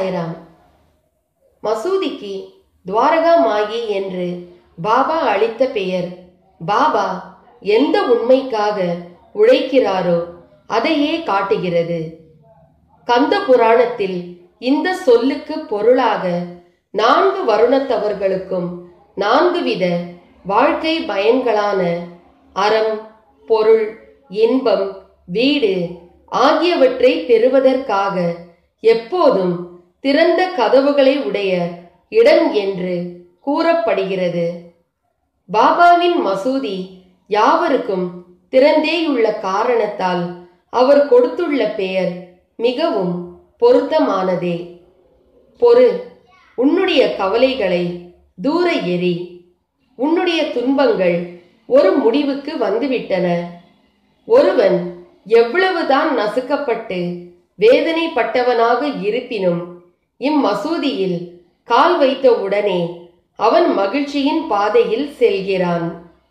சாய்ராம் மசூதிக்கு துவாரகா மாயி என்று பாபா அளித்த பெயர் பாபா எந்த உண்மைக்காக உழைக்கிறாரோ அதையே காட்டுகிறது கந்த புராணத்தில் இந்த சொல்லுக்கு பொருளாக நான்கு வருணத்தவர்களுக்கும் நான்கு வித வாழ்க்கை பயன்களான அறம் பொருள் இன்பம் வீடு ஆகியவற்றை பெறுவதற்காக எப்போதும் திறந்த கதவுகளை உடைய இடம் என்று கூறப்படுகிறது பாபாவின் மசூதி யாவருக்கும் திறந்தேயுள்ள காரணத்தால் அவர் கொடுத்துள்ள பெயர் மிகவும் பொருத்தமானதே பொறு உன்னுடைய கவலைகளை தூர எறி உன்னுடைய துன்பங்கள் ஒரு முடிவுக்கு வந்துவிட்டன ஒருவன் எவ்வளவுதான் நசுக்கப்பட்டு வேதனைப்பட்டவனாக இருப்பினும் இம்மசூதியில் கால் வைத்த உடனே அவன் மகிழ்ச்சியின் பாதையில் செல்கிறான்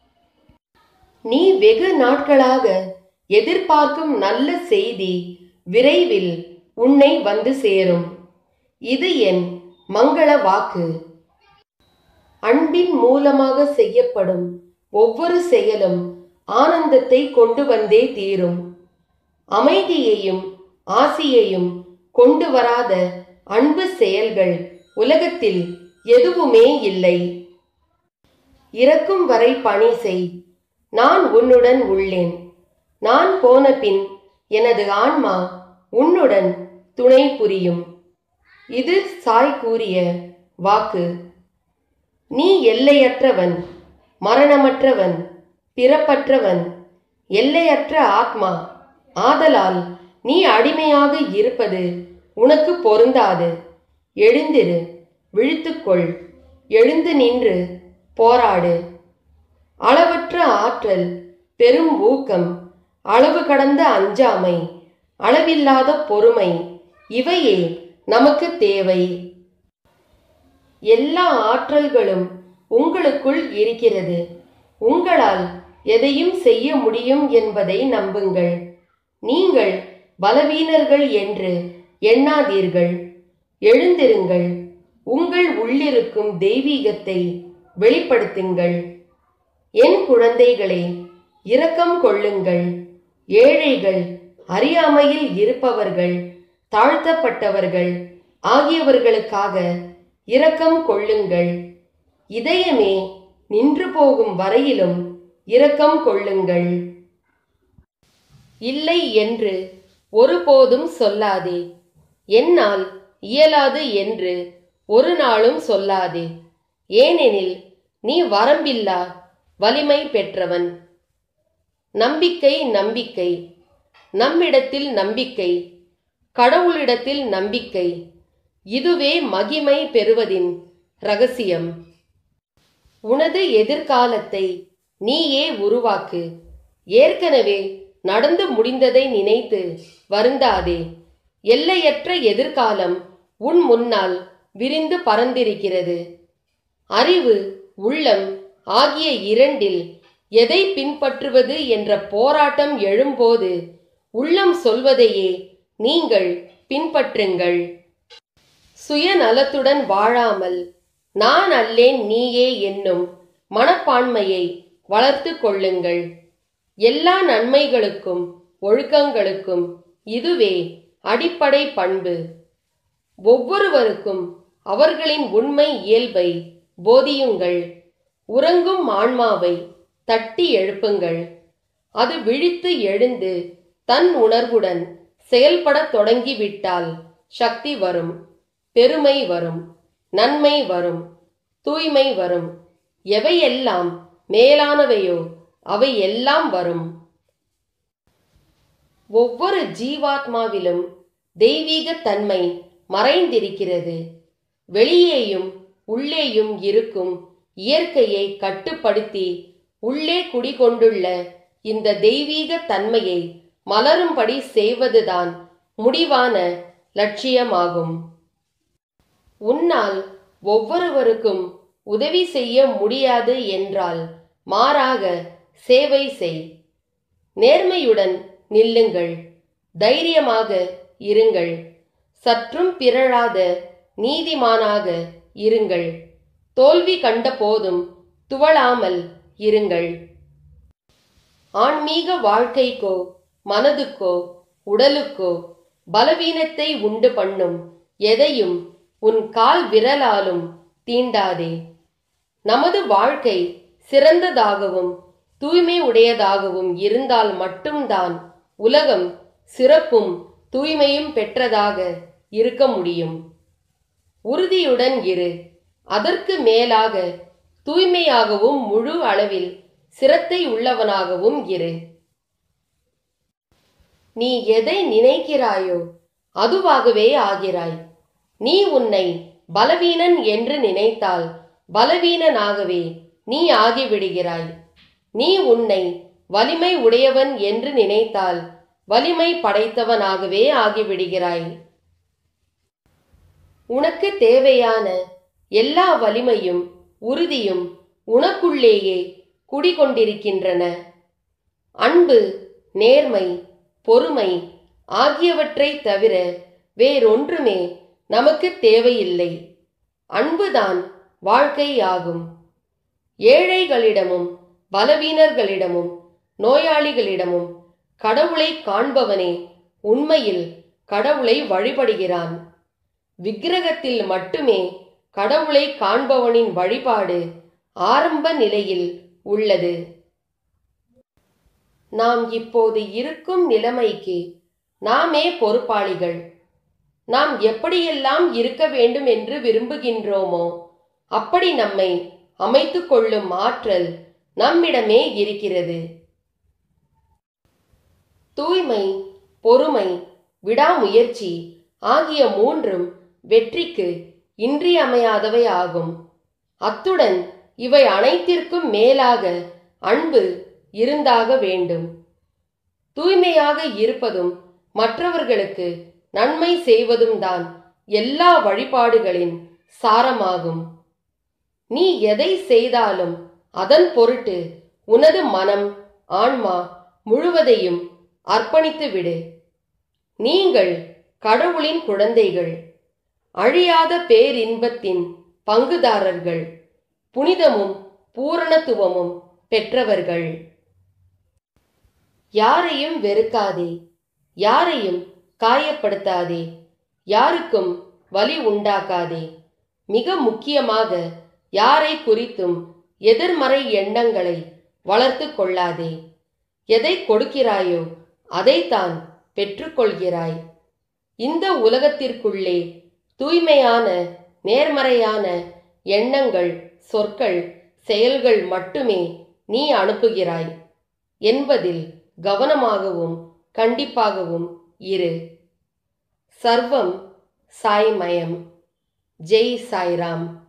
நீ வெகு நாட்களாக எதிர்பார்க்கும் நல்ல செய்தி விரைவில் உன்னை வந்து சேரும் இது என் மங்கள வாக்கு அன்பின் மூலமாக செய்யப்படும் ஒவ்வொரு செயலும் ஆனந்தத்தை கொண்டு வந்தே தீரும் அமைதியையும் ஆசியையும் கொண்டு வராத அன்பு செயல்கள் உலகத்தில் எதுவுமே இல்லை இறக்கும் வரை பணி செய் நான் உன்னுடன் உள்ளேன் நான் போன பின் எனது ஆன்மா உன்னுடன் துணை புரியும் இது சாய் கூறிய வாக்கு நீ எல்லையற்றவன் மரணமற்றவன் பிறப்பற்றவன் எல்லையற்ற ஆத்மா ஆதலால் நீ அடிமையாக இருப்பது உனக்கு பொருந்தாது எழுந்திரு விழித்துக்கொள் எழுந்து நின்று போராடு அளவற்ற ஆற்றல் பெரும் ஊக்கம் அளவு கடந்த அஞ்சாமை அளவில்லாத பொறுமை இவையே நமக்கு தேவை எல்லா ஆற்றல்களும் உங்களுக்குள் இருக்கிறது உங்களால் எதையும் செய்ய முடியும் என்பதை நம்புங்கள் நீங்கள் பலவீனர்கள் என்று எண்ணாதீர்கள் எழுந்திருங்கள் உங்கள் உள்ளிருக்கும் தெய்வீகத்தை வெளிப்படுத்துங்கள் என் குழந்தைகளே இரக்கம் கொள்ளுங்கள் ஏழைகள் அறியாமையில் இருப்பவர்கள் தாழ்த்தப்பட்டவர்கள் ஆகியவர்களுக்காக இரக்கம் கொள்ளுங்கள் இதயமே நின்று போகும் வரையிலும் இரக்கம் கொள்ளுங்கள் இல்லை என்று ஒருபோதும் சொல்லாதே என்னால் இயலாது என்று ஒரு நாளும் சொல்லாதே ஏனெனில் நீ வரம்பில்லா வலிமை பெற்றவன் நம்பிக்கை நம்பிக்கை நம்மிடத்தில் நம்பிக்கை கடவுளிடத்தில் நம்பிக்கை இதுவே மகிமை பெறுவதின் ரகசியம் உனது எதிர்காலத்தை நீயே உருவாக்கு ஏற்கனவே நடந்து முடிந்ததை நினைத்து வருந்தாதே எல்லையற்ற எதிர்காலம் உன் முன்னால் விரிந்து பறந்திருக்கிறது அறிவு உள்ளம் ஆகிய இரண்டில் எதை பின்பற்றுவது என்ற போராட்டம் எழும்போது உள்ளம் சொல்வதையே நீங்கள் பின்பற்றுங்கள் சுயநலத்துடன் வாழாமல் நான் அல்லேன் நீயே என்னும் மனப்பான்மையை வளர்த்து கொள்ளுங்கள் எல்லா நன்மைகளுக்கும் ஒழுக்கங்களுக்கும் இதுவே அடிப்படை பண்பு ஒவ்வொருவருக்கும் அவர்களின் உண்மை இயல்பை போதியுங்கள் உறங்கும் ஆன்மாவை தட்டி எழுப்புங்கள் அது விழித்து எழுந்து தன் உணர்வுடன் செயல்படத் தொடங்கிவிட்டால் சக்தி வரும் பெருமை வரும் நன்மை வரும் தூய்மை வரும் எவையெல்லாம் மேலானவையோ அவை எல்லாம் வரும் ஒவ்வொரு ஜீவாத்மாவிலும் தெய்வீக தன்மை மறைந்திருக்கிறது வெளியேயும் உள்ளேயும் இருக்கும் இயற்கையை கட்டுப்படுத்தி உள்ளே குடிகொண்டுள்ள இந்த தெய்வீக தன்மையை மலரும்படி செய்வதுதான் முடிவான லட்சியமாகும் உன்னால் ஒவ்வொருவருக்கும் உதவி செய்ய முடியாது என்றால் மாறாக சேவை செய் நேர்மையுடன் நில்லுங்கள் தைரியமாக இருங்கள் சற்றும் பிறழாத நீதிமானாக இருங்கள் தோல்வி கண்ட போதும் துவளாமல் இருங்கள் ஆன்மீக வாழ்க்கைக்கோ மனதுக்கோ உடலுக்கோ பலவீனத்தை உண்டு பண்ணும் எதையும் உன் கால் விரலாலும் தீண்டாதே நமது வாழ்க்கை சிறந்ததாகவும் தூய்மை உடையதாகவும் இருந்தால் மட்டும்தான் உலகம் சிறப்பும் தூய்மையும் பெற்றதாக இருக்க முடியும் உறுதியுடன் இரு அதற்கு மேலாக தூய்மையாகவும் முழு அளவில் சிரத்தை உள்ளவனாகவும் இரு நீ எதை நினைக்கிறாயோ அதுவாகவே ஆகிறாய் நீ உன்னை பலவீனன் என்று நினைத்தால் பலவீனனாகவே நீ ஆகிவிடுகிறாய் நீ உன்னை வலிமை உடையவன் என்று நினைத்தால் வலிமை படைத்தவனாகவே ஆகிவிடுகிறாய் உனக்கு தேவையான எல்லா வலிமையும் உறுதியும் உனக்குள்ளேயே குடிகொண்டிருக்கின்றன அன்பு நேர்மை பொறுமை ஆகியவற்றை தவிர வேறொன்றுமே நமக்கு தேவையில்லை அன்புதான் வாழ்க்கையாகும் ஏழைகளிடமும் பலவீனர்களிடமும் நோயாளிகளிடமும் கடவுளை காண்பவனே உண்மையில் கடவுளை வழிபடுகிறான் விக்கிரகத்தில் மட்டுமே கடவுளை காண்பவனின் வழிபாடு ஆரம்ப நிலையில் உள்ளது நாம் இப்போது இருக்கும் நிலைமைக்கு நாமே பொறுப்பாளிகள் நாம் எப்படியெல்லாம் இருக்க வேண்டும் என்று விரும்புகின்றோமோ அப்படி நம்மை அமைத்துக் கொள்ளும் ஆற்றல் நம்மிடமே இருக்கிறது தூய்மை பொறுமை விடாமுயற்சி ஆகிய மூன்றும் வெற்றிக்கு இன்றியமையாதவை ஆகும் அத்துடன் இவை அனைத்திற்கும் மேலாக அன்பு இருந்தாக வேண்டும் தூய்மையாக இருப்பதும் மற்றவர்களுக்கு நன்மை செய்வதும் தான் எல்லா வழிபாடுகளின் சாரமாகும் நீ எதை செய்தாலும் அதன் பொருட்டு உனது மனம் ஆன்மா முழுவதையும் அர்ப்பணித்து விடு நீங்கள் கடவுளின் குழந்தைகள் அழியாத பேரின்பத்தின் பங்குதாரர்கள் புனிதமும் பூரணத்துவமும் பெற்றவர்கள் யாரையும் வெறுக்காதே யாரையும் காயப்படுத்தாதே யாருக்கும் வலி உண்டாக்காதே மிக முக்கியமாக யாரை குறித்தும் எதிர்மறை எண்ணங்களை வளர்த்து கொள்ளாதே எதை கொடுக்கிறாயோ அதைத்தான் பெற்றுக்கொள்கிறாய் இந்த உலகத்திற்குள்ளே தூய்மையான நேர்மறையான எண்ணங்கள் சொற்கள் செயல்கள் மட்டுமே நீ அனுப்புகிறாய் என்பதில் கவனமாகவும் கண்டிப்பாகவும் இரு சர்வம் சாய்மயம் ஜெய் சாய்ராம்